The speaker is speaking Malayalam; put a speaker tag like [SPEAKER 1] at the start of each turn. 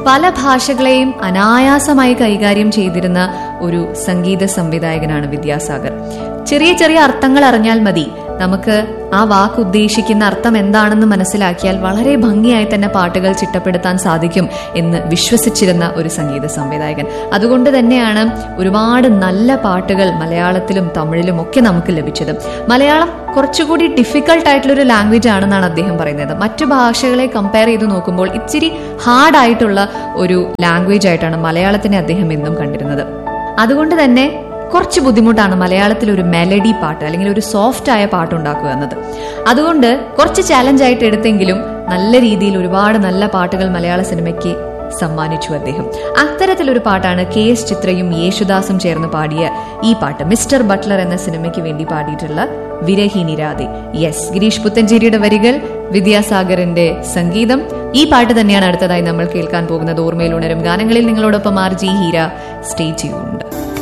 [SPEAKER 1] പല ഭാഷകളെയും അനായാസമായി കൈകാര്യം ചെയ്തിരുന്ന ഒരു സംഗീത സംവിധായകനാണ് വിദ്യാസാഗർ ചെറിയ ചെറിയ അർത്ഥങ്ങൾ അറിഞ്ഞാൽ മതി നമുക്ക് ആ വാക്ക് ഉദ്ദേശിക്കുന്ന അർത്ഥം എന്താണെന്ന് മനസ്സിലാക്കിയാൽ വളരെ ഭംഗിയായി തന്നെ പാട്ടുകൾ ചിട്ടപ്പെടുത്താൻ സാധിക്കും എന്ന് വിശ്വസിച്ചിരുന്ന ഒരു സംഗീത സംവിധായകൻ അതുകൊണ്ട് തന്നെയാണ് ഒരുപാട് നല്ല പാട്ടുകൾ മലയാളത്തിലും തമിഴിലും ഒക്കെ നമുക്ക് ലഭിച്ചത് മലയാളം കുറച്ചുകൂടി ഡിഫിക്കൽട്ട് ആയിട്ടുള്ള ഒരു ലാംഗ്വേജ് ആണെന്നാണ് അദ്ദേഹം പറയുന്നത് മറ്റു ഭാഷകളെ കമ്പയർ ചെയ്ത് നോക്കുമ്പോൾ ഇച്ചിരി ഹാർഡ് ആയിട്ടുള്ള ഒരു ലാംഗ്വേജ് ആയിട്ടാണ് മലയാളത്തിനെ അദ്ദേഹം എന്നും കണ്ടിരുന്നത് അതുകൊണ്ട് തന്നെ കുറച്ച് ബുദ്ധിമുട്ടാണ് മലയാളത്തിൽ ഒരു മെലഡി പാട്ട് അല്ലെങ്കിൽ ഒരു സോഫ്റ്റ് ആയ പാട്ട് ഉണ്ടാക്കുക എന്നത് അതുകൊണ്ട് കുറച്ച് ചാലഞ്ച് ആയിട്ട് എടുത്തെങ്കിലും നല്ല രീതിയിൽ ഒരുപാട് നല്ല പാട്ടുകൾ മലയാള സിനിമയ്ക്ക് സമ്മാനിച്ചു അദ്ദേഹം അത്തരത്തിലൊരു പാട്ടാണ് കെ എസ് ചിത്രയും യേശുദാസും ചേർന്ന് പാടിയ ഈ പാട്ട് മിസ്റ്റർ ബട്ട്ലർ എന്ന സിനിമയ്ക്ക് വേണ്ടി പാടിയിട്ടുള്ള വിരഹിനി രാധെ യെസ് ഗിരീഷ് പുത്തഞ്ചേരിയുടെ വരികൾ വിദ്യാസാഗറിന്റെ സംഗീതം ഈ പാട്ട് തന്നെയാണ് അടുത്തതായി നമ്മൾ കേൾക്കാൻ പോകുന്നത് ഓർമ്മയിൽ ഉണരും ഗാനങ്ങളിൽ നിങ്ങളോടൊപ്പം ആർ ജി ഹീര സ്റ്റേ ചെയ്യുന്നുണ്ട്